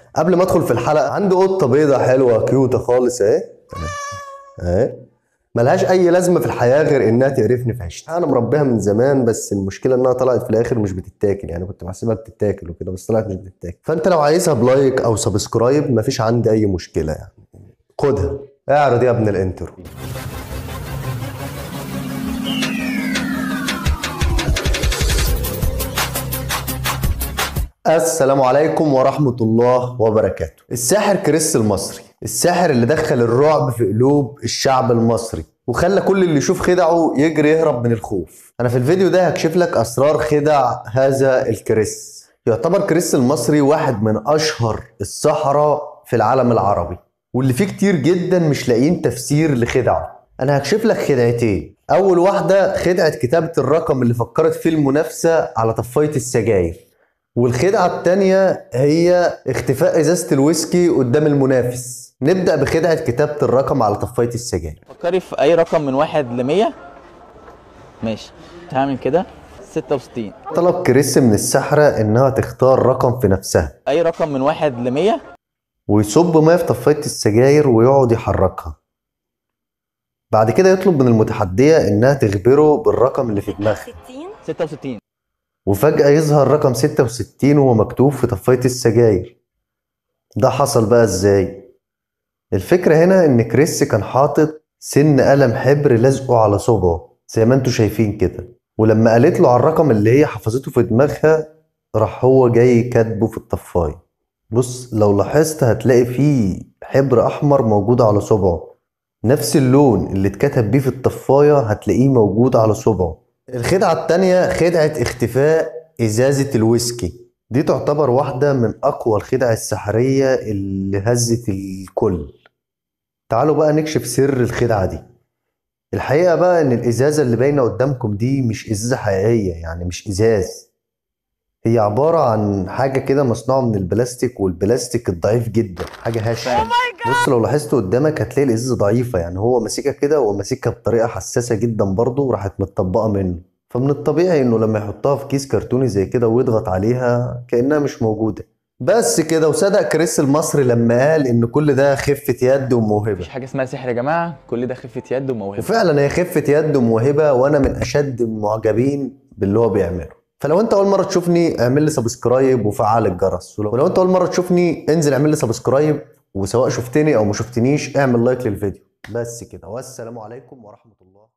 قبل ما ادخل في الحلقه عندي قطه بيضه حلوه كيوته خالص اهي اهي ملهاش اي لازمه في الحياه غير انها تقرفني في عيشتي انا مربيها من زمان بس المشكله انها طلعت في الاخر مش بتتاكل يعني كنت بحسبها بتتاكل وكده بس طلعت مش بتتاكل فانت لو عايزها بلايك او سبسكرايب مفيش عندي اي مشكله يعني خدها اعرض يا ابن الانترو السلام عليكم ورحمة الله وبركاته الساحر كريس المصري الساحر اللي دخل الرعب في قلوب الشعب المصري وخلى كل اللي يشوف خدعه يجري يهرب من الخوف انا في الفيديو ده هكشف لك اسرار خدع هذا الكريس يعتبر كريس المصري واحد من اشهر السحرة في العالم العربي واللي فيه كتير جدا مش لاقيين تفسير لخدعه انا هكشف لك خدعتين اول واحدة خدعة كتابة الرقم اللي فكرت فيه المنافسة على طفاية السجاير والخدعة التانية هي اختفاء ازازة الويسكي قدام المنافس نبدأ بخدعة كتابة الرقم على طفاية السجاير فكري في اي رقم من واحد ل 100 ماشي هعمل كده 66 طلب كريس من السحرة انها تختار رقم في نفسها اي رقم من واحد ل 100 ويصب ميه في طفاية السجاير ويقعد يحركها بعد كده يطلب من المتحدية انها تخبره بالرقم اللي في دماغها 66 وفجأة يظهر رقم 66 وهو مكتوب في طفاية السجاير ده حصل بقى ازاي؟ الفكرة هنا ان كريس كان حاطط سن قلم حبر لازقه على صبعه زي ما انتوا شايفين كده ولما قالت له على الرقم اللي هي حفظته في دماغها راح هو جاي كاتبه في الطفاية بص لو لاحظت هتلاقي فيه حبر احمر موجود على صبعه نفس اللون اللي اتكتب بيه في الطفاية هتلاقيه موجود على صبعه الخدعة التانية خدعة اختفاء إزازة الويسكي دي تعتبر واحدة من أقوى الخدع السحرية اللي هزت الكل تعالوا بقى نكشف سر الخدعة دي الحقيقة بقى إن الإزازة اللي باينة قدامكم دي مش إزازة حقيقية يعني مش إزاز هي عبارة عن حاجة كده مصنوعة من البلاستيك والبلاستيك الضعيف جدا حاجة هشة بص لو لاحظت قدامك هتلاقي الإزازة ضعيفة يعني هو ماسكها كده وماسكها بطريقة حساسة جدا برضه وراحت متطبقة منه فمن الطبيعي إنه لما يحطها في كيس كرتوني زي كده ويضغط عليها كأنها مش موجودة بس كده وصدق كريس المصري لما قال إن كل ده خفة يد وموهبة مفيش حاجه اسمها سحر يا جماعه كل ده خفه يد وموهبه وفعلا هي خفة يد وموهبة وانا من اشد المعجبين باللي هو بيعمله فلو انت اول مرة تشوفني اعمل لي سبسكرايب وفعل الجرس ولو ولو انت اول مرة تشوفني انزل اعمل لي سبسكرايب وسواء شفتني او ما شفتنيش اعمل لايك للفيديو بس كده والسلام عليكم ورحمة الله